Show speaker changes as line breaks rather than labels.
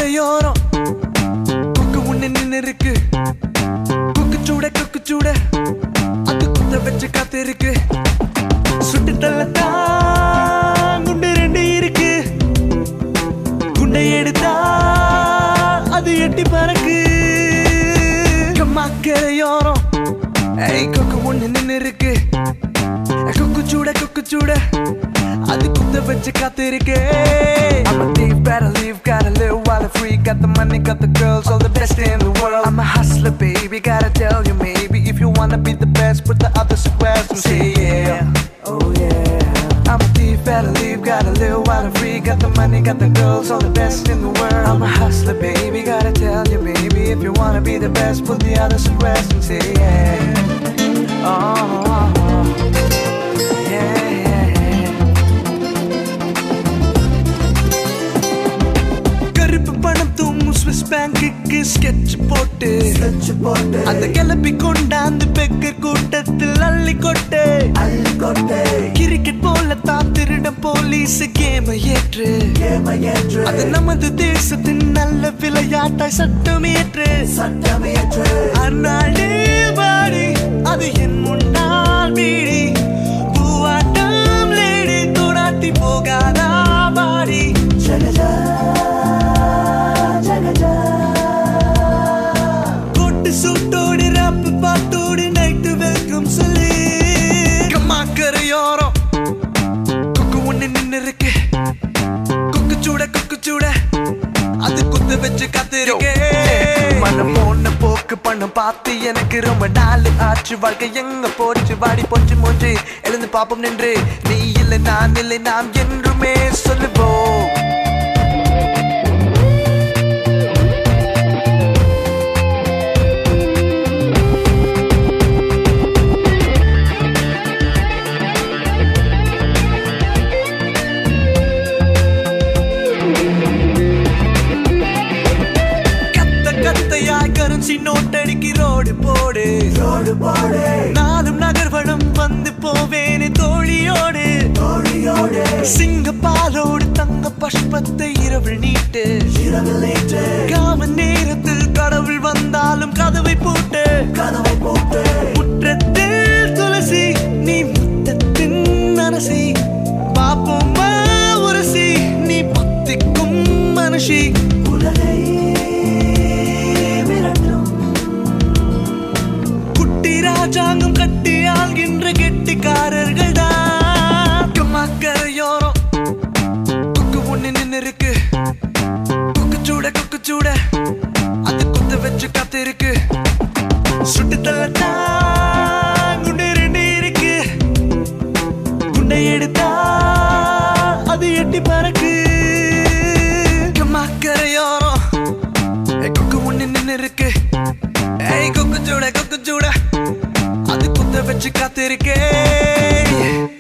கரையோரம் கொக்கு ஒண்ணு நின்னு இருக்கு கொக்கு சூட கொக்கு சூட அது குத்த வச்சு காத்து இருக்கு சுட்டு தள்ளத்தான் குண்டு ரெண்டு இருக்கு குண்டை எடுத்தா அது எட்டி பறக்கு கம்மா கரையோரம் ஏய் கொக்கு ஒண்ணு நின்னு இருக்கு கொக்கு சூட கொக்கு சூட அது குத்த வச்சு காத்து இருக்கு I'm a thief, better leave, gotta live while I'm free Got the money, got the girls, all the best in the world I'm a hustler, baby, gotta tell you maybe If you wanna be the best, put the others to rest and say yeah Oh yeah I'm a thief, better leave, gotta live while I'm free Got the money, got the girls, all the best in the world I'm a hustler, baby, gotta tell you maybe If you wanna be the best, put the others to rest and say yeah Oh, yeah, yeah, yeah கருப்பு பணம் தூங்கும் Swiss பேங்குக்கு sketch போட்டு அந்த கிளப்பி கொண்டாந்து beggar கூட்டத்தில் அள்ளி கொட்டு கிரிக்கெட் போல தான் திருட போலீஸ் கேம ஏற்று அது நமது தேசத்தின் நல்ல விளையாட்டாய் சட்டம் ஏற்று அந்நாளே வாடி அது என் முன்னால் வீடி பூவாட்டம் லேடி தோடாட்டி போகாதா வாடி கோட்டு சூட்டோடு ராப்பு பாட்டோடு நைட்டு வெல்கம் சொல்லி கம்மா கரையோரம் கொக்கு ஒண்ணு நின்னு இருக்கு கொக்கு சூட கொக்கு சூட அது குத்து வச்சு காத்து இருக்கு மனம் போன போக்கு பணம் பார்த்து எனக்கு ரொம்ப நாள் ஆச்சு வாழ்க்கை எங்க போச்சு வாடி போச்சு மூச்சு எழுந்து பாப்போம் நின்று நீ இல்லை நான் இல்லை நாம் என்றுமே சொல்லுவோம் கத்த கத்தையாய் கரன்சி நோட்டடிக்கு ரோடு போடு ரோடு போடு நானும் நகர்வனம் வந்து போவேனே தோழியோடு தோழியோடு சிங்கப்பாலோடு தங்க பஷ்பத்தை இரவில் நீட்டு இரவில் நீட்டு காம நேரத்தில் கடவுள் வந்தாலும் கதவை பூட்டு கதவை பூட்டு முற்றத்தில் துளசி நீ முத்தத்தின் அரசி பாப்போமா உரசி நீ பத்திக்கும் மனுஷி உலகை குட்டி ராஜாங்கம் கட்டி ஆள்கின்ற கெட்டிக்காரர்கள் தான் கரையோரம் குக்கு ஒண்ணு நின்னு இருக்கு குக்கு சூட குக்கு சூட அது குத்து வச்சு காத்து இருக்கு சுட்டு தள்ளத்தான் குண்டு ரெண்டு இருக்கு குண்டை எடுத்தா அது எட்டி பறக்கு கரையோரம் ஏய், கொக்கு ஒண்ணு நின்னு இருக்கு ஏய் கொக்கு சூட கொக்கு சூட அது குத்த வச்சு காத்து இருக்கே